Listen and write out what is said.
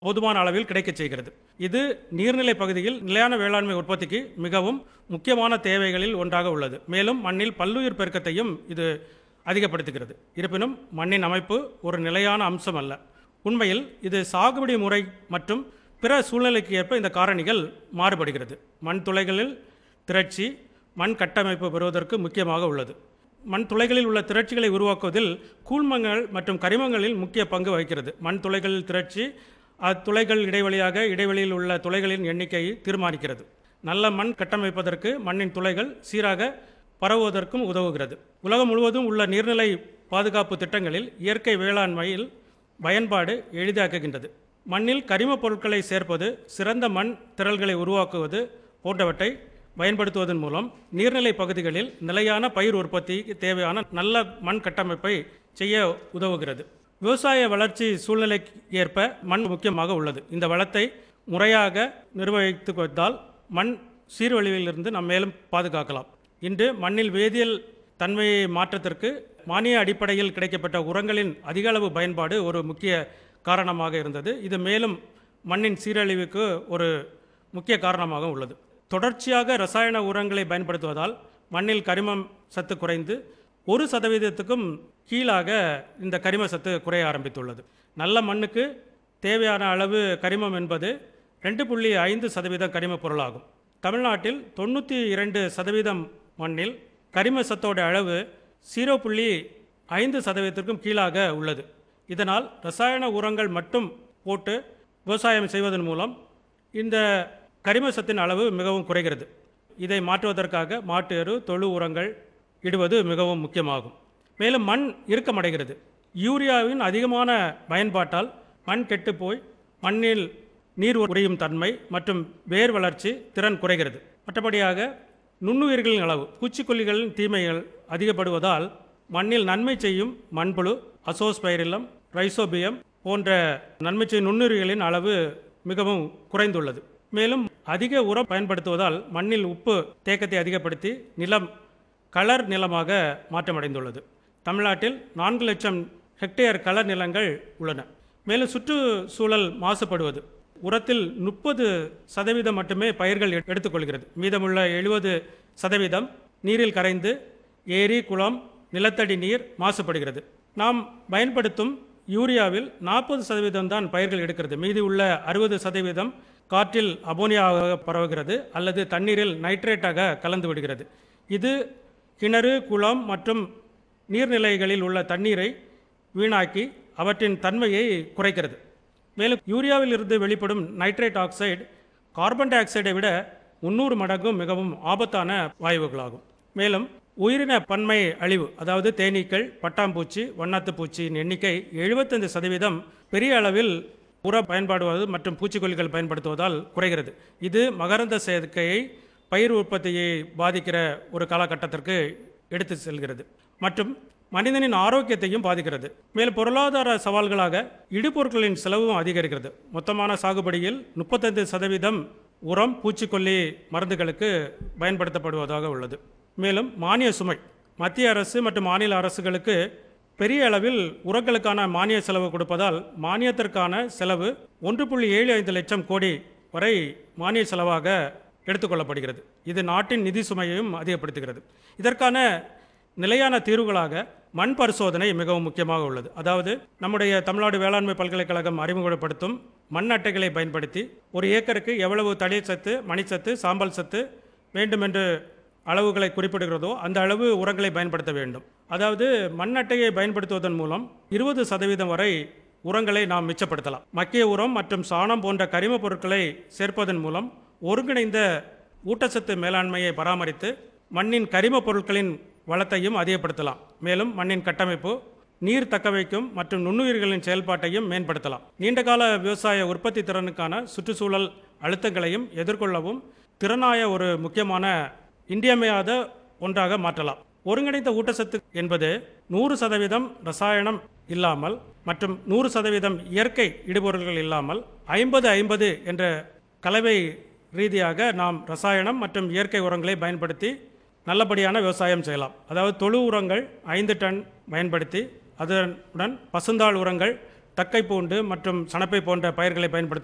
போதுமான அளவில் கிடைக்கச் செய்கிறது இது நீர்நிலை பகுதியில் நிலையான வேளாண்மை உற்பத்திக்கு மிகவும் முக்கியமான தேவைகளில் ஒன்றாக உள்ளது மேலும் மண்ணில் பல்லுயிர் பெருக்கத்தையும் இது அதிகப்படுத்துகிறது இருப்பினும் மண்ணின் அமைப்பு ஒரு நிலையான அம்சம் அல்ல உண்மையில் இது சாகுபடி முறை மற்றும் பிற சூழ்நிலைக்கு ஏற்ப இந்த காரணிகள் மாறுபடுகிறது மண் துளைகளில் திரட்சி மண் கட்டமைப்பு பெறுவதற்கு முக்கியமாக உள்ளது மண் துளைகளில் உள்ள திரட்சிகளை உருவாக்குவதில் கூழ்மங்கள் மற்றும் கரிமங்களில் முக்கிய பங்கு வகிக்கிறது மண் துளைகளில் திரட்சி அத்துளைகள் இடைவெளியாக இடைவெளியில் உள்ள துளைகளின் எண்ணிக்கையை தீர்மானிக்கிறது நல்ல மண் கட்டமைப்பதற்கு மண்ணின் துளைகள் சீராக பரவுவதற்கும் உதவுகிறது உலகம் முழுவதும் உள்ள நீர்நிலை பாதுகாப்பு திட்டங்களில் இயற்கை வேளாண்மையில் பயன்பாடு எளிதாக்குகின்றது மண்ணில் கரிமப் பொருட்களை சேர்ப்பது சிறந்த மண் திரள்களை உருவாக்குவது போன்றவற்றை பயன்படுத்துவதன் மூலம் நீர்நிலை பகுதிகளில் நிலையான பயிர் உற்பத்திக்கு தேவையான நல்ல மண் கட்டமைப்பை செய்ய உதவுகிறது விவசாய வளர்ச்சி சூழ்நிலைக்கு ஏற்ப மண் முக்கியமாக உள்ளது இந்த வளத்தை முறையாக நிர்வகித்து வந்தால் மண் சீர்வழிவிலிருந்து நாம் மேலும் பாதுகாக்கலாம் இன்று மண்ணில் வேதியியல் தன்மையை மாற்றத்திற்கு மானிய அடிப்படையில் கிடைக்கப்பட்ட உரங்களின் அதிக அளவு பயன்பாடு ஒரு முக்கிய காரணமாக இருந்தது இது மேலும் மண்ணின் சீரழிவுக்கு ஒரு முக்கிய காரணமாக உள்ளது தொடர்ச்சியாக ரசாயன உரங்களை பயன்படுத்துவதால் மண்ணில் கரிமம் சத்து குறைந்து ஒரு சதவீதத்துக்கும் கீழாக இந்த கரிம சத்து குறைய ஆரம்பித்துள்ளது நல்ல மண்ணுக்கு தேவையான அளவு கரிமம் என்பது ரெண்டு புள்ளி ஐந்து சதவீதம் கரிம பொருளாகும் தமிழ்நாட்டில் தொண்ணூற்றி இரண்டு சதவீதம் மண்ணில் கரிம சத்தோட அளவு ஜீரோ புள்ளி ஐந்து சதவீதத்திற்கும் கீழாக உள்ளது இதனால் ரசாயன உரங்கள் மட்டும் போட்டு விவசாயம் செய்வதன் மூலம் இந்த கரிம சத்தின் அளவு மிகவும் குறைகிறது இதை மாற்றுவதற்காக மாட்டு எரு தொழு உரங்கள் இடுவது மிகவும் முக்கியமாகும் மேலும் மண் இறுக்கமடைகிறது யூரியாவின் அதிகமான பயன்பாட்டால் மண் கெட்டுப்போய் மண்ணில் நீர் உறையும் தன்மை மற்றும் வேர் வளர்ச்சி திறன் குறைகிறது மற்றபடியாக நுண்ணுயிர்களின் அளவு பூச்சிக்கொல்லிகளின் தீமைகள் அதிகப்படுவதால் மண்ணில் நன்மை செய்யும் மண்புழு அசோஸ்பைரிலம் ரைசோபியம் போன்ற நன்மை செய்யும் நுண்ணுயிர்களின் அளவு மிகவும் குறைந்துள்ளது மேலும் அதிக உரம் பயன்படுத்துவதால் மண்ணில் உப்பு தேக்கத்தை அதிகப்படுத்தி நிலம் கலர் நிலமாக மாற்றமடைந்துள்ளது தமிழ்நாட்டில் நான்கு லட்சம் ஹெக்டேர் கலர் நிலங்கள் உள்ளன மேலும் சுற்றுச்சூழல் மாசுபடுவது உரத்தில் முப்பது சதவீதம் மட்டுமே பயிர்கள் எ- எடுத்துக்கொள்கிறது மீதமுள்ள எழுபது சதவீதம் நீரில் கரைந்து ஏரி குளம் நிலத்தடி நீர் மாசுபடுகிறது நாம் பயன்படுத்தும் யூரியாவில் நாற்பது சதவீதம் தான் பயிர்கள் எடுக்கிறது மீதி உள்ள அறுபது சதவீதம் காற்றில் அமோனியாவாக பரவுகிறது அல்லது தண்ணீரில் நைட்ரேட்டாக கலந்து விடுகிறது இது கிணறு குளம் மற்றும் நீர்நிலைகளில் உள்ள தண்ணீரை வீணாக்கி அவற்றின் தன்மையை குறைக்கிறது மேலும் யூரியாவில் இருந்து வெளிப்படும் நைட்ரேட் ஆக்சைடு கார்பன் டை ஆக்சைடை விட முந்நூறு மடங்கும் மிகவும் ஆபத்தான வாயுக்களாகும் மேலும் உயிரின பன்மை அழிவு அதாவது தேனீக்கள் பட்டாம்பூச்சி வண்ணாத்து பூச்சியின் எண்ணிக்கை எழுபத்தைந்து சதவீதம் பெரிய அளவில் உர பயன்பாடுவது மற்றும் பூச்சிக்கொல்லிகள் பயன்படுத்துவதால் குறைகிறது இது மகரந்த சேர்க்கையை பயிர் உற்பத்தியை பாதிக்கிற ஒரு காலகட்டத்திற்கு எடுத்து செல்கிறது மற்றும் மனிதனின் ஆரோக்கியத்தையும் பாதிக்கிறது மேலும் பொருளாதார சவால்களாக இடுபொருட்களின் செலவும் அதிகரிக்கிறது மொத்தமான சாகுபடியில் முப்பத்தைந்து சதவீதம் உரம் பூச்சிக்கொல்லி மருந்துகளுக்கு பயன்படுத்தப்படுவதாக உள்ளது மேலும் மானிய சுமை மத்திய அரசு மற்றும் மாநில அரசுகளுக்கு பெரிய அளவில் உரங்களுக்கான மானிய செலவு கொடுப்பதால் மானியத்திற்கான செலவு ஒன்று புள்ளி ஏழு ஐந்து லட்சம் கோடி வரை மானிய செலவாக எடுத்துக்கொள்ளப்படுகிறது இது நாட்டின் நிதி சுமையையும் அதிகப்படுத்துகிறது இதற்கான நிலையான தீர்வுகளாக மண் பரிசோதனை மிகவும் முக்கியமாக உள்ளது அதாவது நம்முடைய தமிழ்நாடு வேளாண்மை பல்கலைக்கழகம் அறிமுகப்படுத்தும் மண் அட்டைகளை பயன்படுத்தி ஒரு ஏக்கருக்கு எவ்வளவு தளிர் சத்து மணிச்சத்து சாம்பல் சத்து வேண்டுமென்று அளவுகளை குறிப்பிடுகிறதோ அந்த அளவு உரங்களை பயன்படுத்த வேண்டும் அதாவது மண் அட்டையை பயன்படுத்துவதன் மூலம் இருபது சதவீதம் வரை உரங்களை நாம் மிச்சப்படுத்தலாம் மக்கிய உரம் மற்றும் சாணம் போன்ற கரிமப் பொருட்களை சேர்ப்பதன் மூலம் ஒருங்கிணைந்த ஊட்டச்சத்து மேலாண்மையை பராமரித்து மண்ணின் கரிமப் பொருட்களின் வளத்தையும் அதிகப்படுத்தலாம் மேலும் மண்ணின் கட்டமைப்பு நீர் தக்கவைக்கும் மற்றும் நுண்ணுயிர்களின் செயல்பாட்டையும் மேம்படுத்தலாம் நீண்டகால விவசாய உற்பத்தி திறனுக்கான சுற்றுச்சூழல் அழுத்தங்களையும் எதிர்கொள்ளவும் திறனாய ஒரு முக்கியமான இன்றியமையாத ஒன்றாக மாற்றலாம் ஒருங்கிணைந்த ஊட்டச்சத்து என்பது நூறு சதவீதம் ரசாயனம் இல்லாமல் மற்றும் நூறு சதவீதம் இயற்கை இடுபொருள்கள் இல்லாமல் ஐம்பது ஐம்பது என்ற கலவை ரீதியாக நாம் ரசாயனம் மற்றும் இயற்கை உரங்களை பயன்படுத்தி நல்லபடியான விவசாயம் செய்யலாம் அதாவது தொழு உரங்கள் ஐந்து டன் பயன்படுத்தி அதனுடன் பசுந்தாள் உரங்கள் தக்கை பூண்டு மற்றும் சணப்பை போன்ற பயிர்களை பயன்படுத்த